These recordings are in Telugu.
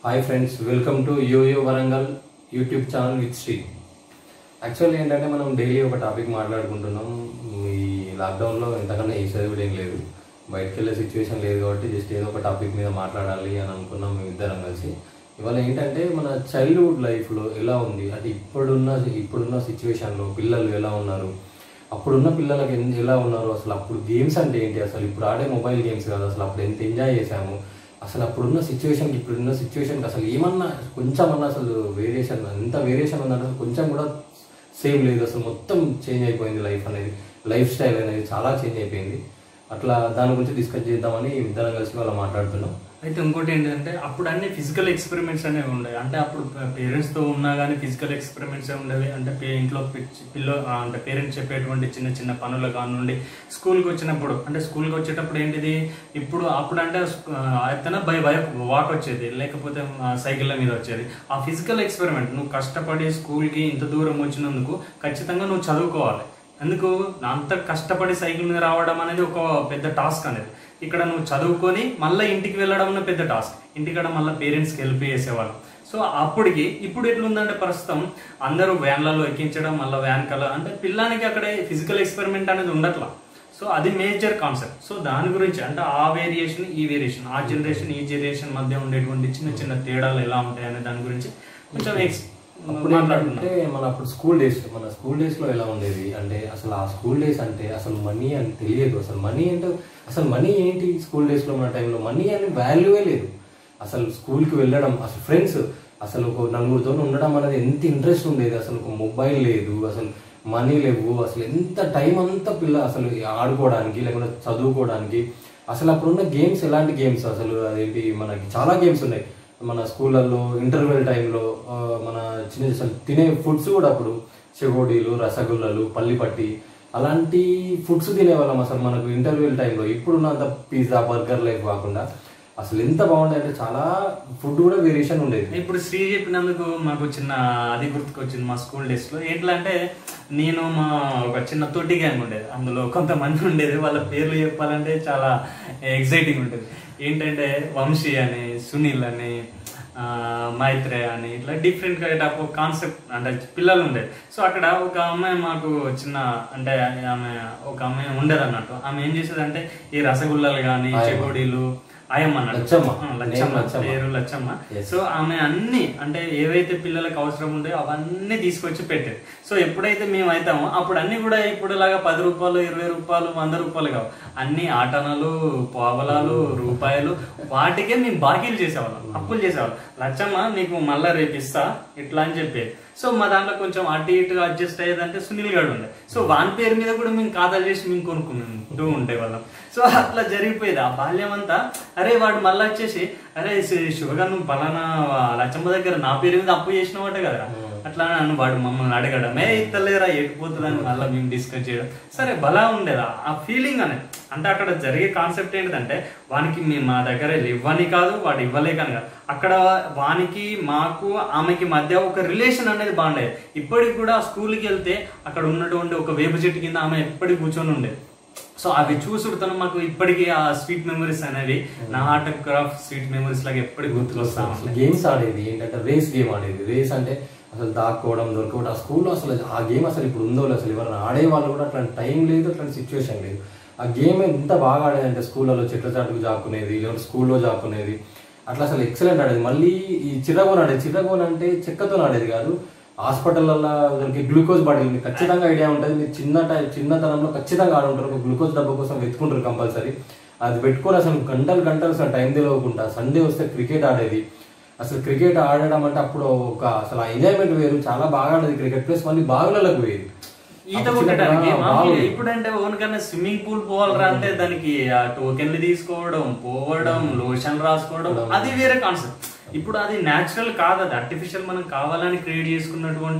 Hi friends welcome to yo yo Warangal YouTube channel with Sri actually ఏంటంటే మనం డైలీ ఒక టాపిక్ మాట్లాడుకుంటున్నాం ఈ లాక్డౌన్లో ఎంతకన్నా ఏ చదువుడు ఏం లేదు బయటకు వెళ్ళే సిచ్యువేషన్ లేదు కాబట్టి జస్ట్ ఏదో ఒక టాపిక్ మీద మాట్లాడాలి అని అనుకున్నాం మేము ఇద్దరం కలిసి ఇవాళ ఏంటంటే మన చైల్డ్హుడ్ లైఫ్లో ఎలా ఉంది అంటే ఇప్పుడున్న ఇప్పుడున్న సిచ్యువేషన్లో పిల్లలు ఎలా ఉన్నారు అప్పుడున్న పిల్లలకి ఎన్- ఎలా ఉన్నారు అసలు అప్పుడు గేమ్స్ అంటే ఏంటి అసలు ఇప్పుడు ఆడే మొబైల్ గేమ్స్ కాదు అసలు అప్పుడు ఎంత ఎంజాయ్ చేసాము అసలు అప్పుడున్న సిచ్యువేషన్కి ఇప్పుడున్న సిచ్యువేషన్కి అసలు ఏమన్నా కొంచెం అన్నా అసలు వేరియేషన్ ఎంత వేరియేషన్ ఉందంటే అసలు కొంచెం కూడా సేమ్ లేదు అసలు మొత్తం చేంజ్ అయిపోయింది లైఫ్ అనేది లైఫ్ స్టైల్ అనేది చాలా చేంజ్ అయిపోయింది అట్లా దాని గురించి డిస్కస్ చేద్దామని ఇద్దరం కలిసి వాళ్ళ మాట్లాడుతున్నాం అయితే ఇంకోటి ఏంటంటే అప్పుడు అన్ని ఫిజికల్ ఎక్స్పెరిమెంట్స్ అనేవి ఉండేవి అంటే అప్పుడు పేరెంట్స్ తో ఉన్నా కానీ ఫిజికల్ ఎక్స్పెరిమెంట్స్ ఉండేవి అంటే పే- ఇంట్లో పిచ్చి- పిల్ల ఆ, అంటే పేరెంట్స్ చెప్పేటువంటి చిన్న చిన్న పనులు కానివ్వండి స్కూల్కి వచ్చినప్పుడు అంటే స్కూల్కి వచ్చేటప్పుడు ఏంటిది ఇప్పుడు అప్పుడు అంటే అయితే బై బై వాక్ వచ్చేది లేకపోతే ఆ, సైకిళ్ళ మీద వచ్చేది ఆ ఫిజికల్ ఎక్స్పెరిమెంట్ నువ్వు కష్టపడి స్కూల్కి ఇంత దూరం వచ్చినందుకు ఖచ్చితంగా నువ్వు చదువుకోవాలి ఎందుకు అంత కష్టపడి సైకిల్ మీద రావడం అనేది ఒక పెద్ద టాస్క్ అనేది ఇక్కడ నువ్వు చదువుకొని మళ్ళీ ఇంటికి వెళ్ళడం అన్న పెద్ద టాస్క్ ఇంటికాడ మళ్ళీ పేరెంట్స్కి హెల్ప్ చేసేవాళ్ళు సో అప్పటికి ఇప్పుడు ఎట్లుందంటే ప్రస్తుతం అందరూ వ్యాన్లలో ఎక్కించడం మళ్ళీ వ్యాన్ కల అంటే పిల్లానికి అక్కడే ఫిజికల్ ఎక్స్పెరిమెంట్ అనేది ఉండట్లా సో అది మేజర్ కాన్సెప్ట్ సో దాని గురించి అంటే ఆ వేరియేషన్ ఈ వేరియేషన్ ఆ జనరేషన్ ఈ జనరేషన్ మధ్య ఉండేటువంటి చిన్న చిన్న తేడాలు ఎలా ఉంటాయి అనే దాని గురించి కొంచెం ఎక్స్ అప్పుడు ఏంటంటే మన అప్పుడు స్కూల్ డేస్ మన స్కూల్ డేస్ లో ఎలా ఉండేది అంటే అసలు ఆ స్కూల్ డేస్ అంటే అసలు మనీ అని తెలియదు అసలు మనీ అంటే అసలు మనీ ఏంటి స్కూల్ డేస్ లో మన టైంలో మనీ అని వాల్యూవే లేదు అసలు స్కూల్ కి వెళ్ళడం అసలు ఫ్రెండ్స్ అసలు ఒక నలుగురితో ఉండడం అనేది ఎంత ఇంట్రెస్ట్ ఉండేది అసలు ఒక మొబైల్ లేదు అసలు మనీ లేవు అసలు ఎంత టైం అంతా పిల్ల అసలు ఆడుకోవడానికి లేకుంటే చదువుకోవడానికి అసలు అప్పుడున్న గేమ్స్ ఎలాంటి గేమ్స్ అసలు అదేంటి మనకి చాలా గేమ్స్ ఉన్నాయి మన స్కూళ్ళల్లో ఇంటర్వెల్ టైంలో ఆ, మన చిన్న అసలు తినే ఫుడ్స్ కూడా అప్పుడు చెగోడీలు రసగుల్లలు పల్లిపట్టి అలాంటి ఫుడ్స్ తినేవాళ్ళం అసలు మనకు ఇంటర్వెల్ టైంలో ఇప్పుడున్నంత పిజ్జా బర్గర్ లైఫ్ కాకుండా అసలు ఎంత బాగుండే అంటే చాలా ఫుడ్ కూడా వేరియేషన్ ఉండేది ఇప్పుడు శ్రీ చెప్పినందుకు మాకు చిన్న అది గుర్తుకొచ్చింది మా స్కూల్ డేస్ లో ఎట్లా అంటే నేను మా ఒక చిన్న తొట్టి గ్యాంగ్ ఉండేది అందులో కొంతమంది ఉండేది వాళ్ళ పేర్లు చెప్పాలంటే చాలా ఎగ్జైటింగ్ ఉంటుంది ఏంటంటే వంశీ అని సునీల్ అని ఆ, మైత్రేయ అని ఇట్లా డిఫరెంట్ టైప్ ఆఫ్ కాన్సెప్ట్ అంటే పిల్లలు ఉండేది సో అక్కడ ఒక అమ్మాయి మాకు చిన్న అంటే ఆమె ఒక అమ్మాయి ఉండేది అన్నట్టు ఆమె ఏం చేసేదంటే ఈ రసగుల్లలు కానీ చెకోడీలు ఆయమ్మ అన్నట్టు లచ్చమ్మ. ఆ, లచ్చమ్మ నేను లచ్చమ్మ. పేరు లచ్చమ్మ Yes. సో ఆమె అన్ని అంటే ఏవైతే పిల్లలకు అవసరం ఉంటాయో అవన్నీ తీసుకొచ్చి పెట్టేది సో ఎప్పుడైతే మేము అవుతామో అప్పుడు అన్ని కూడా ఇప్పుడులాగా పది రూపాయలు ఇరవై రూపాయలు వంద రూపాయలు కావు అన్ని ఆటనలు పావలాలు రూపాయలు వాటికే మేము బాకీలు చేసేవాళ్ళం అప్పులు చేసేవాళ్ళం లచ్చమ్మ నీకు మళ్ళా రేపు ఇస్తా ఇట్లా అని చెప్పేది సో మా దాంట్లో కొంచెం అటు ఇటు అడ్జస్ట్ అయ్యేదంటే సునీల్ గారు ఉండే సో వాని పేరు మీద కూడా మేము ఖాతాలు చేసి మేము కొనుక్కుంటూ ఉండే వాళ్ళం సో అట్లా జరిగిపోయేది ఆ బాల్యం అంతా అరే వాడు మళ్ళీ వచ్చేసి అరే శివగా నువ్వు పలానా లచ్చమ్మ దగ్గర నా పేరు మీద అప్పు చేసినవాట కదరా అట్లా నన్ను వాడు మమ్మల్ని అడగడం ఏ ఇస్తలేరా ఎటుపోతుందని మళ్ళీ మేము డిస్కస్ చేయడం సరే బలా ఉండేదా ఆ ఫీలింగ్ అనేది అంటే అక్కడ జరిగే కాన్సెప్ట్ ఏంటంటే వానికి మేము మా దగ్గర ఇవ్వని కాదు వాడు ఇవ్వలేకని కాదు అక్కడ వానికి మాకు ఆమెకి మధ్య ఒక రిలేషన్ అనేది బాగుండేది ఇప్పటికి కూడా స్కూల్కి వెళ్తే అక్కడ ఉన్నటువంటి ఒక వేప చెట్టు కింద ఆమె ఎప్పటికి కూర్చొని ఉండేది సో అవి చూసుడుతాను మాకు ఇప్పటికీ ఆ స్వీట్ మెమరీస్ అనేవి నా ఆటోగ్రాఫ్ స్వీట్ మెమరీస్ లాగా ఎప్పటికి గుర్తుకొస్తా అసలు గేమ్స్ ఆడేది ఏంటంటే రేస్ గేమ్ ఆడేది రేస్ అంటే అసలు దాక్కోవడం దొరకవడం ఆ స్కూల్లో అసలు ఆ గేమ్ అసలు ఇప్పుడు ఉందో లేదో అసలు ఎవరైనా ఆడే వాళ్ళు కూడా అట్లాంటి టైం లేదు అట్లాంటి సిచ్యువేషన్ లేదు ఆ గేమ్ ఎంత బాగా ఆడేది అంటే స్కూళ్ళలో చెట్ల చాటుకు జాకునేది లేదంటే స్కూల్లో జాకునేది అట్లా అసలు ఎక్సలెంట్ ఆడేది మళ్ళీ ఈ చిరగోన్ ఆడేది చిరగోన్ అంటే చెక్కతో ఆడేది కాదు హాస్పిటల్లో దానికి గ్లూకోజ్ బాటిల్ మీకు ఖచ్చితంగా ఐడియా ఉంటుంది మీరు చిన్న టై- చిన్నతనంలో ఖచ్చితంగా ఆడుంటారు ఒక గ్లూకోజ్ డబ్బా కోసం వెతుకుంటారు కంపల్సరీ అది పెట్టుకొని అసలు గంటలు గంటలు అసలు టైం తెలియకుండా సండే వస్తే క్రికెట్ ఆడేది అసలు క్రికెట్ ఆడడం అంటే అప్పుడు ఒక అసలు ఆ ఎంజాయ్మెంట్ వేరు చాలా బాగా ఆడేది క్రికెట్ ప్లస్ మళ్ళీ బాగులకు పోయేది ఈత అప్పుడు కొట్టడానికి చిన్నప్పుడు, ఆ, మామూలుగా బాగుంది. ఇప్పుడంటే ఓన్ కన్నా స్విమ్మింగ్ పూల్ పోవాలరా అంటే దానికి ఆ టోకెన్లు తీసుకోవడం పోవడం లోషన్ రాసుకోవడం అది వేరే కాన్సెప్ట్ ఇప్పుడు అది న్యాచురల్ కాదు అది ఆర్టిఫిషియల్ మనం కావాలని క్రియేట్ చేసుకున్నటువంటి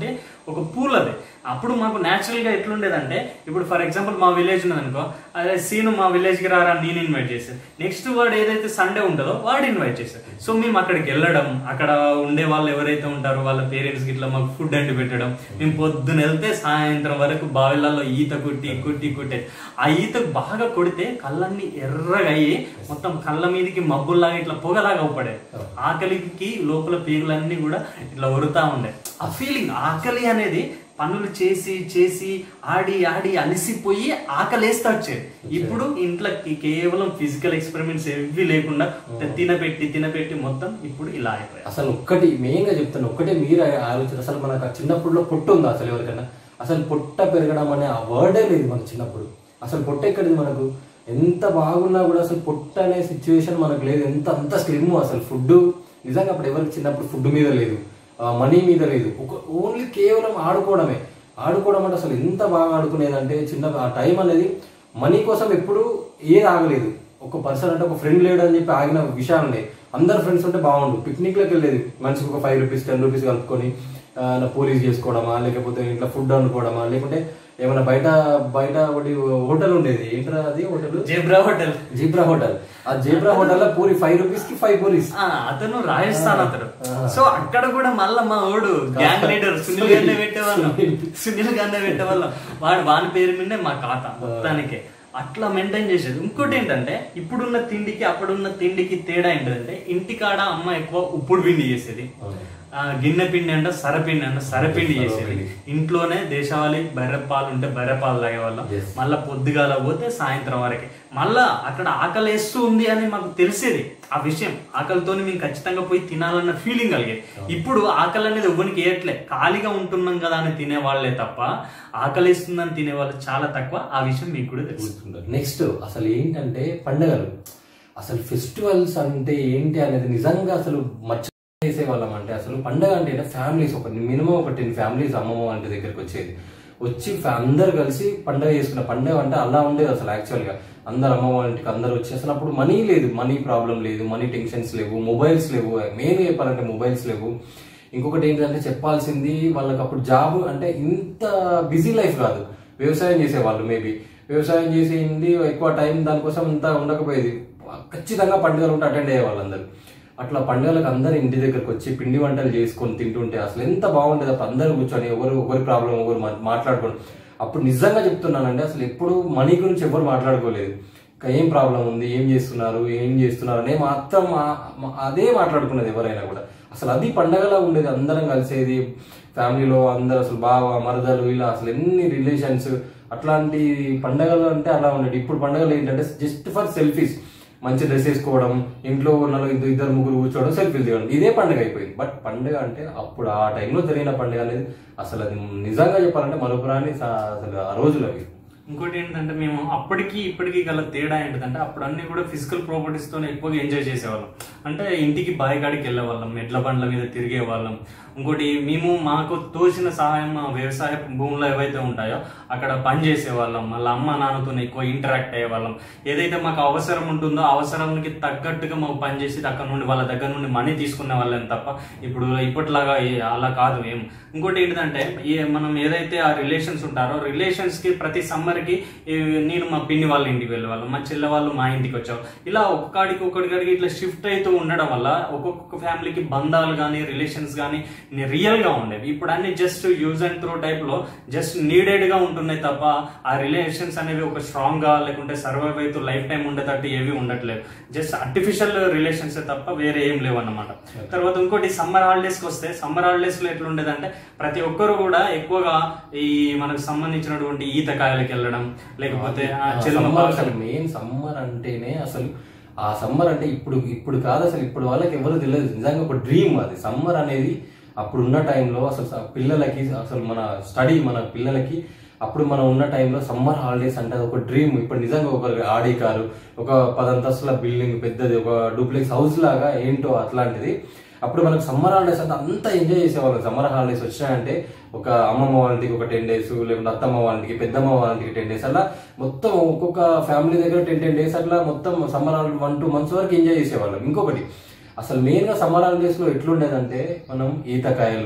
ఒక పూల్ అది అప్పుడు మాకు natural గా ఎట్లుండేదంటే ఇప్పుడు ఫర్ ఎగ్జాంపుల్ మా విలేజ్ ఉన్నది అనుకో అదే సీను మా village కి రారా నేను ఇన్వైట్ చేశాను నెక్స్ట్ వాడు ఏదైతే సండే ఉంటుందో వాడు ఇన్వైట్ చేశారు సో మేము అక్కడికి వెళ్ళడం అక్కడ ఉండే వాళ్ళు ఎవరైతే ఉంటారో వాళ్ళ పేరెంట్స్ ఇట్లా మాకు ఫుడ్ అండి పెట్టడం మేము పొద్దున వెళ్తే సాయంత్రం వరకు బావిలలో ఈత కొట్టి కొట్టి కొట్టే ఆ ఈత బాగా కొడితే కళ్ళన్నీ ఎర్రగా అయ్యి మొత్తం కళ్ళ మీదకి మబ్బుల్లాగా ఇట్లా పొగలాగా అవుపడే ఆకలికి లోపల పీగులన్నీ కూడా ఇట్లా ఉరుతా ఉండే ఆ ఫీలింగ్ ఆకలి అనేది పనులు చేసి చేసి ఆడి ఆడి అలసిపోయి ఆకలేస్తా వచ్చేది ఇప్పుడు ఇంట్లోకి కేవలం ఫిజికల్ ఎక్స్పెరిమెంట్స్ ఏవి లేకుండా తినపెట్టి తినపెట్టి మొత్తం ఇప్పుడు ఇలా అయిపోయాయి అసలు ఒక్కటి మెయిన్ గా చెప్తాను ఒక్కటే మీరు ఆలోచన అసలు మనకు ఆ చిన్నప్పుడులో పొట్టు ఉందా అసలు ఎవరికైనా అసలు పొట్ట పెరగడం అనే ఆ వర్డే లేదు మనకు చిన్నప్పుడు అసలు పొట్ట ఎక్కడిది మనకు ఎంత బాగున్నా కూడా అసలు పొట్ట అనే సిచ్యువేషన్ మనకు లేదు ఎంత అంత స్లిమ్ అసలు ఫుడ్ నిజంగా అప్పుడు ఎవరికి చిన్నప్పుడు ఫుడ్ మీద లేదు మనీ మీద లేదు ఒక ఓన్లీ కేవలం ఆడుకోవడమే ఆడుకోవడం అంటే అసలు ఎంత బాగా ఆడుకునేదంటే చిన్న ఆ టైం అనేది మనీ కోసం ఎప్పుడు ఏది ఆగలేదు ఒక పర్సన్ అంటే ఒక ఫ్రెండ్ లేడు అని చెప్పి ఆగిన విషయాలు ఉన్నాయి అందరు ఫ్రెండ్స్ ఉంటే బాగుండు పిక్నిక్లకు వెళ్ళేది మనిషికి ఒక ఫైవ్ రూపీస్ టెన్ రూపీస్ కలుపుకొని ఆ, నా పోలీస్ చేసుకోవడమా లేకపోతే ఇంట్లో ఫుడ్ వండుకోవడమా లేకుంటే ఏమైనా బయట బయట ఒకటి హోటల్ ఉండేది ఏంట్రా అది hotel zebra hotel zebra hotel ఆ జీబ్రా హోటల్ లో పూరి ఫైవ్ రూపీస్ కి ఫైవ్ పూరీస్ ఆ, అతను రాజస్థాన్ అతడు సో అక్కడ కూడా మళ్ళా మా ఓడు గ్యాంగ్ లీడర్ సునీల్ గారినే పెట్టేవాళ్ళం సునీల్ గారినే పెట్టేవాళ్ళం వాడు వాని పేరు మీదే మా ఖాతా మొత్తానికి అట్లా మెయింటైన్ చేసేది ఇంకోటి ఏంటంటే ఇప్పుడున్న తిండికి అప్పుడున్న తిండికి తేడా ఏంటంటే ఇంటికాడ అమ్మ ఎక్కువ ఉప్పుడు పిండి చేసేది ఆ, గిన్నె పిండి అంటే సరపిండి అంటే సరపిండి చేసేది ఇంట్లోనే దేశవాళీ బర్రె పాలు ఉంటే బర్రె పాలు తాగేవాళ్ళం Yes. మళ్ళా పొద్దుగాల పోతే సాయంత్రం వరకే మళ్ళా అక్కడ ఆకలి వేస్తూ ఉంది అని మాకు తెలిసేది ఆ విషయం ఆకలితోని మేము ఖచ్చితంగా పోయి తినాలన్న ఫీలింగ్ కలిగేది ఇప్పుడు ఆకలి అనేది ఎవరికి వేయట్లే ఖాళీగా ఉంటున్నాం కదా అని తినేవాళ్లే తప్ప ఆకలి వేస్తుందని తినేవాళ్ళు చాలా తక్కువ ఆ విషయం మీకు కూడా తెలుసు నెక్స్ట్ అసలు ఏంటంటే పండగలు అసలు ఫెస్టివల్స్ అంటే ఏంటి అనేది నిజంగా అసలు మర్చి చేసేవాళ్ళం అంటే అసలు పండగ అంటే ఫ్యామిలీస్ ఒక మినిమం ఒక టెన్ ఫ్యామిలీస్ అమ్మమ్మ అంటే దగ్గరికి వచ్చేది వచ్చి fa- అందరు కలిసి పండగ చేసుకున్న పండగ అంటే అలా ఉండేది అసలు యాక్చువల్ గా అందరు అమ్మ వాళ్ళ ఇంటికి అందరు వచ్చి అసలు అప్పుడు మనీ లేదు మనీ ప్రాబ్లం లేదు మనీ టెన్షన్స్ లేవు మొబైల్స్ లేవు మెయిన్ చెప్పాలంటే మొబైల్స్ లేవు ఇంకొకటి ఏంటంటే చెప్పాల్సింది వాళ్ళకి అప్పుడు జాబ్ అంటే ఇంత బిజీ లైఫ్ కాదు వ్యవసాయం చేసేవాళ్ళు మేబీ వ్యవసాయం చేసేది ఎక్కువ టైం దానికోసం అంతా ఉండకపోయేది ఖచ్చితంగా పండుగలు ఉంటే అటెండ్ అయ్యే వాళ్ళందరూ అట్లా పండుగలకు అందరు ఇంటి దగ్గరకు వచ్చి పిండి వంటలు చేసుకొని తింటుంటే అసలు ఎంత బాగుండేది అప్పుడు అందరూ కూర్చొని ఎవరు ఒకరి ప్రాబ్లం ఒకరు మా- మాట్లాడుకోండి అప్పుడు నిజంగా చెప్తున్నానండి అసలు ఎప్పుడు మనీ గురించి ఎవరు మాట్లాడుకోలేదు ఇంకా ఏం ప్రాబ్లం ఉంది ఏం చేస్తున్నారు ఏం చేస్తున్నారు అనే మాత్రం ఆ- మా- అదే మాట్లాడుకునేది ఎవరైనా కూడా అసలు అది పండగలా ఉండేది అందరం కలిసేది ఫ్యామిలీలో అందరు అసలు బావ మరదలు ఇలా అసలు ఎన్ని రిలేషన్స్ అట్లాంటి పండగలు అంటే అలా ఉండేది ఇప్పుడు పండగలు ఏంటంటే జస్ట్ ఫర్ సెల్ఫీస్ మంచి డ్రెస్ వేసుకోవడం ఇంట్లో ఉన్న ఇద్దరు ఇద్దరు ముగ్గురు కూర్చోవడం సెల్ఫీలు తీయడం ఇదే పండుగ అయిపోయింది బట్ పండుగ అంటే అప్పుడు ఆ టైంలో జరిగిన పండుగ అనేది అసలు అది నిజంగా చెప్పాలంటే మరొకరాని అసలు ఆ రోజులు అవి ఇంకోటి ఏంటంటే మేము అప్పటికి ఇప్పటికి గల తేడా ఏంటంటే అప్పుడు అన్ని కూడా ఫిజికల్ ప్రాపర్టీస్ తోనే ఎక్కువగా ఎంజాయ్ చేసేవాళ్ళం అంటే ఇంటికి బావి కాడికి వెళ్ళే వాళ్ళం ఎడ్ల బండ్ల మీద తిరిగే వాళ్ళం ఇంకోటి మేము మాకు తోచిన సహాయం మా వ్యవసాయ భూములు ఏవైతే ఉంటాయో అక్కడ పని చేసేవాళ్ళం మళ్ళీ అమ్మ నాన్నతో ఎక్కువ ఇంటరాక్ట్ అయ్యే వాళ్ళం ఏదైతే మాకు అవసరం ఉంటుందో ఆ అవసరానికి తగ్గట్టుగా మాకు పని చేసి అక్కడ నుండి వాళ్ళ దగ్గర నుండి మనీ తీసుకునే వాళ్ళం తప్ప ఇప్పుడు ఇప్పటిలాగా ఏ- అలా కాదు ఏం ఇంకోటి ఏంటంటే ఈ మనం ఏదైతే ఆ రిలేషన్స్ ఉంటారో రిలేషన్స్ కి ప్రతి సమ్మర్ కి ఈ నేను మా పిన్ని వాళ్ళ ఇంటికి వెళ్ళే వాళ్ళం మా చెల్లె వాళ్ళు మా ఇంటికి వచ్చావు ఇలా ఒక్కడికి ఒక్కడికి ఇట్లా షిఫ్ట్ అవుతూ ఉండడం వల్ల ఒక్కొక్క ఫ్యామిలీకి బంధాలు కానీ రిలేషన్స్ కానీ రియల్ గా ఉండేవి ఇప్పుడు అన్ని just use and throw type లో జస్ట్ నీడెడ్ గా ఉంటున్నాయి తప్ప ఆ రిలేషన్స్ అనేవి ఒక స్ట్రాంగ్ గా లేకుంటే సర్వైవ్ అవుతూ లైఫ్ టైం ఉండేటట్టు ఏవి ఉండట్లేదు జస్ట్ ఆర్టిఫిషియల్ రిలేషన్స్ తప్ప వేరే ఏం లేవు అన్నమాట తర్వాత ఇంకోటి సమ్మర్ హాలిడేస్ కి వస్తే సమ్మర్ హాలిడేస్ లో ఎట్లా ఉండేదంటే ప్రతి ఒక్కరు కూడా ఎక్కువగా ఈ మనకు సంబంధించినటువంటి ఈతకాయలకి వెళ్ళడం లేకపోతే ఆ చెరువు సమ్మర్ అసలు మెయిన్ సమ్మర్ అంటేనే అసలు ఆ సమ్మర్ అంటే ఇప్పుడు ఇప్పుడు కాదు అసలు ఇప్పుడు వాళ్ళకి ఎవరు తెలియదు నిజంగా ఒక డ్రీమ్ అది సమ్మర్ అనేది అప్పుడు ఉన్న టైంలో అసలు స- పిల్లలకి అసలు మన స్టడీ మన పిల్లలకి అప్పుడు మనం ఉన్న టైంలో సమ్మర్ హాలిడేస్ అంటే అది ఒక డ్రీమ్ ఇప్పుడు నిజంగా ఒక ఆడి కారు ఒక పదంతస్తుల బిల్డింగ్ పెద్దది ఒక డూప్లెక్స్ హౌస్ లాగా ఏంటో అట్లాంటిది అప్పుడు మనకు సమ్మర్ హాలిడేస్ అంటే అంతా ఎంజాయ్ చేసేవాళ్ళం సమ్మర్ హాలిడేస్ వచ్చాయంటే ఒక అమ్మమ్మ వాళ్ళ ఇంటికి ఒక టెన్ డేస్ లేకుంటే అత్తమ్మ వాళ్ళ ఇంటికి పెద్దమ్మ వాళ్ళ ఇంటికి టెన్ డేస్ అలా మొత్తం ఒక్కొక్క ఫ్యామిలీ దగ్గర టెన్ టెన్ డేస్ అట్లా మొత్తం summer holiday one two months వరకు ఎంజాయ్ చేసేవాళ్ళం ఇంకొకటి అసలు మెయిన్ గా సమ్మర్ హాలిడేస్ లో ఎట్లుండేదంటే మనం ఈతకాయలు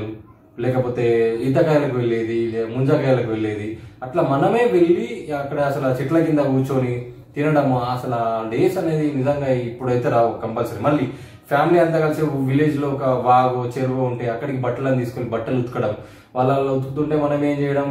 లేకపోతే ఈతకాయలకు వెళ్ళేది లే- ముంజకాయలకు వెళ్ళేది అట్లా మనమే వెళ్ళి అక్కడ అసలు ఆ చెట్ల కింద కూర్చొని తినడము అసలు ఆ డేస్ అనేది నిజంగా ఇప్పుడైతే రావు కంపల్సరీ మళ్ళీ ఫ్యామిలీ అంతా కలిసి విలేజ్ లో ఒక వాగు చెరువు ఉంటే అక్కడికి బట్టలను తీసుకొని బట్టలు ఉతకడం వాళ్ళలో ఉతుకుతుంటే మనం ఏం చేయడం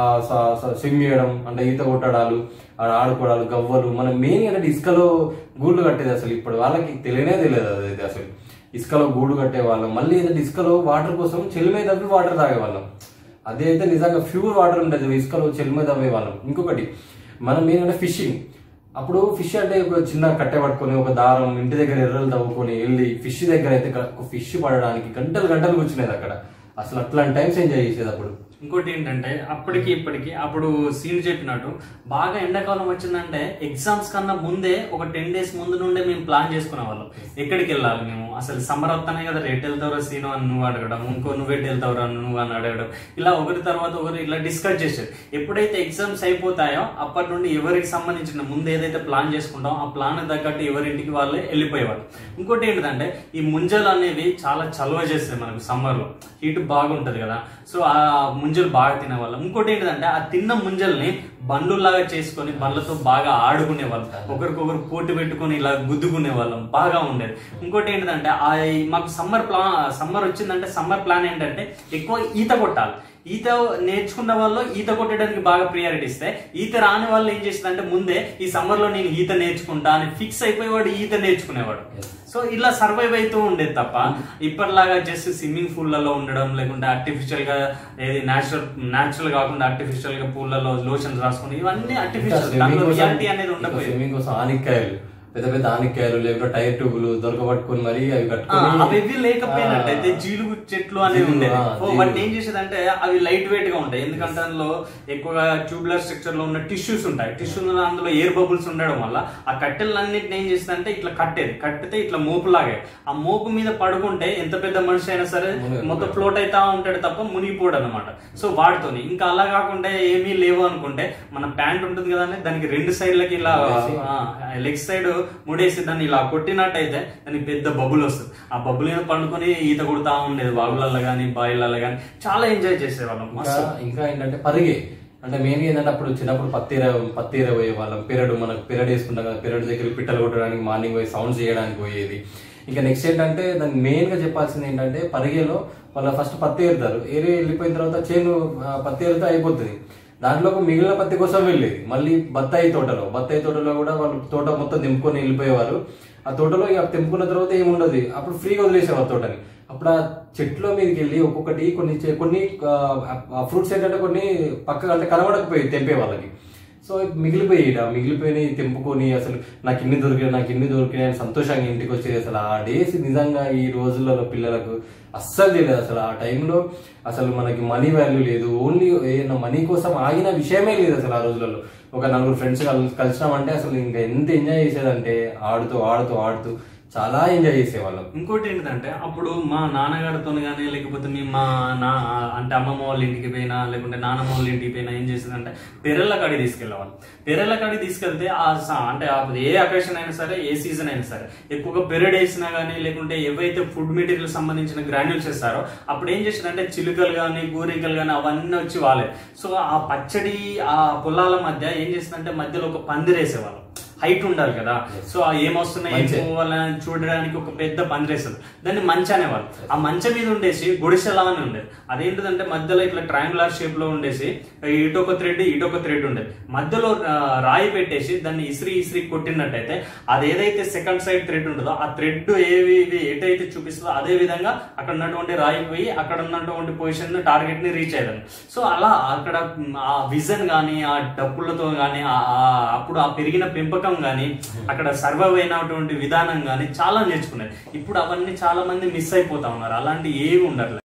స్విమ్ చేయడం అంటే ఈత కొట్టడాలు ఆడ ఆడుకోవడాలు గవ్వలు మనం మెయిన్ అంటే ఇసుకలో గూళ్ళు కట్టేది అసలు ఇప్పుడు వాళ్ళకి తెలియనే తెలియదు అది అసలు ఇసుకలో గూడు కట్టేవాళ్ళం మళ్ళీ ఏంటంటే ఇసుకలో వాటర్ కోసం చెల్లి తవ్వి వాటర్ తాగేవాళ్ళం అదే అయితే నిజంగా ప్యూర్ వాటర్ ఉంటుంది ఇసుకలో చెల్లి మీద తవ్వేవాళ్ళం ఇంకొకటి మనం ఏంటంటే ఫిషింగ్ అప్పుడు ఫిష్ అంటే ఒక చిన్న కట్టె పట్టుకొని ఒక దారం ఇంటి దగ్గర ఎర్రలు తవ్వుకొని వెళ్ళి ఫిష్ దగ్గర అయితే ఒక ఫిష్ పడడానికి గంటలు గంటలు కూర్చునేది అక్కడ అసలు అట్లాంటి టైమ్స్ ఎంజాయ్ చేసేది అప్పుడు ఇంకోటి ఏంటంటే అప్పటికి ఇప్పటికి అప్పుడు సీన్ చెప్పినట్టు బాగా ఎండాకాలం వచ్చిందంటే ఎగ్జామ్స్ కన్నా ముందే ఒక టెన్ డేస్ ముందు నుండే మేము ప్లాన్ చేసుకునే వాళ్ళం ఎక్కడికి వెళ్ళాలి మేము అసలు సమ్మర్ వస్తానే కదా రేట్ వెళ్తావురా సీను అని నువ్వు అడగడం ఇంకో నువ్వెట్ వెళ్తావురా నువ్వు అని అడగడం ఇలా ఒకరి తర్వాత ఒకరు ఇలా డిస్కస్ చేసేది ఎప్పుడైతే ఎగ్జామ్స్ అయిపోతాయో అప్పటి నుండి ఎవరికి సంబంధించిన ముందు ఏదైతే ప్లాన్ చేసుకుంటాం ఆ ప్లాన్ తగ్గట్టు ఎవరింటికి వాళ్ళే వెళ్ళిపోయేవాళ్ళు ఇంకోటి ఏంటంటే ఈ ముంజలు అనేవి చాలా చలువ చేస్తాయి మనకు సమ్మర్ లో హీట్ బాగుంటది కదా సో ఆ ముంజలు బాగా తినేవాళ్ళం ఇంకోటి ఏంటంటే ఆ తిన్న ముంజల్ని బండ్లులాగా చేసుకొని బండ్లతో బాగా ఆడుకునే వాళ్ళం ఒకరికొకరు పోటీ పెట్టుకొని ఇలా గుద్దుకునే వాళ్ళం బాగా ఉండేది ఇంకోటి ఏంటంటే ఆ ఈ మాకు సమ్మర్ ప్లాన్ సమ్మర్ వచ్చిందంటే సమ్మర్ ప్లాన్ ఏంటంటే ఎక్కువ ఈత కొట్టాలి ఈత నేర్చుకున్న వాళ్ళు ఈత కొట్టడానికి బాగా ప్రియారిటీ ఇస్తే ఈత రాని వాళ్ళు ఏం చేసిందంటే ముందే ఈ సమ్మర్ లో నేను ఈత నేర్చుకుంటా అని ఫిక్స్ అయిపోయేవాడు ఈత నేర్చుకునేవాడు సో ఇలా సర్వైవ్ అవుతూ ఉండేది తప్ప ఇప్పటిలాగా జస్ట్ స్విమ్మింగ్ పూల్లలో ఉండడం లేకుంటే ఆర్టిఫిషియల్ గా ఏది నేచురల్ నేచురల్ కాకుండా ఆర్టిఫిషియల్ గా పూల్లలో లోషన్స్ రాసుకుని ఇవన్నీ ఆర్టిఫిషియల్ దాంట్లో రియాలిటీ అనేది ఉండకపోయేది స్విమ్మింగ్ కోసం ఆనిక్కాయలు పెద్ద పెద్ద ఆనిక్కాయలు లేకపోతే టైర్ ట్యూబులు దొరకబట్టుకొని మరి అవి ఆ, కట్టుకొని అవి ఇవి లేకపోయినట్టయితే జీలుగు చెట్లు అనేవి జీలుగు, ఉండేది ఆ, ఓ, జీలుగు. వాటిని ఏం చేసేదంటే అవి లైట్ వెయిట్ గా ఉంటాయి ఎందుకంటే అందులో ఎక్కువగా ట్యూబులర్ స్ట్రక్చర్ లో ఉన్న టిష్యూస్ ఉంటాయి టిష్యూ అందులో ఎయిర్ బబుల్స్ ఉండడం వల్ల ఆ కట్టెలన్నిటిని ఏం చేస్తుందంటే ఇట్లా కట్టేది కట్టితే ఇట్లా మోపు లాగే ఆ మోపు మీద పడుకుంటే ఎంత పెద్ద మనిషి అయినా సరే మునిగి- మొత్తం ఫ్లోట్ అవుతా ఉంటాడు తప్ప మునిగిపోడు అనమాట సో వాటితోని ఇంకా అలా కాకుండా ఏమీ లేవు అనుకుంటే మన ప్యాంట్ ఉంటుంది కదండి దానికి రెండు సైడ్లకి ఇలా లెగ్ సైడ్ ముడేసి దాన్ని ఇలా కొట్టినట్టయితే దానికి పెద్ద బబుల్ వస్తుంది ఆ బబుల్ మీద పండుకొని ఈత కొడుతా ఉండేది వాగులలో కానీ బాయిలలో కానీ చాలా ఎంజాయ్ చేసేవాళ్ళం ఇంకా మస్తు ఇంకా ఏంటంటే పరిగే అంటే మెయిన్ ఏంటంటే అప్పుడు చిన్నప్పుడు పత్తీర పత్తీర పోయే వాళ్ళం పెరడు మనకు పెరడు వేసుకుంటాం కదా పెరడు దగ్గర పిట్టలు కొట్టడానికి మార్నింగ్ పోయి సౌండ్స్ చేయడానికి పోయేది ఇంకా నెక్స్ట్ ఏంటంటే దానికి మెయిన్ గా చెప్పాల్సింది ఏంటంటే పరిగెలో వాళ్ళ ఫస్ట్ పత్తి ఏరుతారు ఏరి వెళ్ళిపోయిన తర్వాత చేను ఆ, పత్తి ఏరితే అయిపోతుంది దాంట్లో ఒక మిగిలిన పత్తి కోసం వెళ్ళేది మళ్ళీ బత్తాయి తోటలో బత్తాయి తోటలో కూడా వాళ్ళు తోట మొత్తం తెంపుకొని వెళ్ళిపోయేవారు ఆ తోటలో ఇక తెంపుకున్న తర్వాత ఏముండదు అప్పుడు ఫ్రీగా వదిలేసేవారు తోటని అప్పుడు ఆ చెట్ల మీదకి వెళ్ళి ఒక్కొక్కటి కొన్ని చె- కొన్ని ఫ్రూట్స్ ఏంటంటే కొన్ని పక్కగా అంటే కనబడకపోయి తెంపే వాళ్ళకి సో మిగిలిపోయి మిగిలిపోయినాయి తెంపుకొని అసలు నాకు ఇన్ని దొరికినాయి నాకు ఇన్ని దొరికినాయి అని సంతోషంగా ఇంటికి వచ్చేది అసలు ఆ డేస్ నిజంగా ఈ రోజులలో పిల్లలకు అస్సలు తెలియదు అసలు ఆ టైంలో అసలు మనకి మనీ వాల్యూ లేదు ఓన్లీ ఏదైనా మనీ కోసం ఆగిన విషయమే లేదు అసలు ఆ రోజులలో ఒక నలుగురు ఫ్రెండ్స్ కలిసినామంటే అసలు ఇంకా ఎంత ఎంజాయ్ చేసేదంటే ఆడుతూ ఆడుతూ ఆడుతూ చాలా ఎంజాయ్ చేసేవాళ్ళం ఇంకోటి ఏంటంటే అప్పుడు మా నాన్నగారితో కానీ లేకపోతే మీ మా నా అంటే అమ్మమ్మ వాళ్ళ ఇంటికి పోయినా లేకుంటే నాన్నమ్మ వాళ్ళ ఇంటికి పోయినా ఏం చేసిందంటే పెరళ్ళ కాడికి తీసుకెళ్ళేవాళ్ళు పెరళ్ళ కాడికి తీసుకెళ్తే ఆ స- అంటే ఆ ఏ అకేషన్ అయినా సరే ఏ సీజన్ అయినా సరే ఎక్కువగా పెరడ్ వేసినా కానీ లేకుంటే ఏవైతే ఫుడ్ మెటీరియల్ సంబంధించిన గ్రాన్యూల్స్ ఇస్తారో అప్పుడు ఏం చేశారంటే చిలుకలు కానీ గూరికలు కానీ అవన్నీ వచ్చి వాలే సో ఆ పచ్చడి ఆ పొలాల మధ్య ఏం చేసిందంటే మధ్యలో ఒక పందిరేసేవాళ్ళు హైట్ ఉండాలి కదా సో ఆ ఏమొస్తున్నాయి ఏం మంచె. పోవాలని చూడడానికి ఒక పెద్ద పందిరేస్తుంది దాన్ని మంచ అనేవాళ్ళు ఆ మంచం మీద ఉండేసి గుడిసెలా అని ఉండేది అదేంటిదంటే మధ్యలో ఇట్లా ట్రయాంగులర్ షేప్ లో ఉండేసి ఇటొక థ్రెడ్ ఇటొక థ్రెడ్ ఉండేది మధ్యలో ఆ, రాయి పెట్టేసి దాన్ని ఇసిరి ఇసిరి కొట్టినట్టయితే అది ఏదైతే సెకండ్ సైడ్ థ్రెడ్ ఉంటుందో ఆ థ్రెడ్ ఏవి ఇవి ఎటైతే చూపిస్తుందో అదే విధంగా అక్కడ ఉన్నటువంటి రాయి పోయి అక్కడ ఉన్నటువంటి పొజిషన్ టార్గెట్ ని రీచ్ అయ్యాను సో అలా అక్కడ మ్, ఆ విజన్ గానీ ఆ డబ్బులతో గానీ ఆ ఆ- అప్పుడు ఆ పెరిగిన పెంపకం గానీ అక్కడ సర్వైవ్ అయినటువంటి విధానం గానీ చాలా నేర్చుకునేది ఇప్పుడు అవన్నీ చాలా మంది మిస్ అయిపోతా ఉన్నారు అలాంటి ఏవి ఉండట్లేదు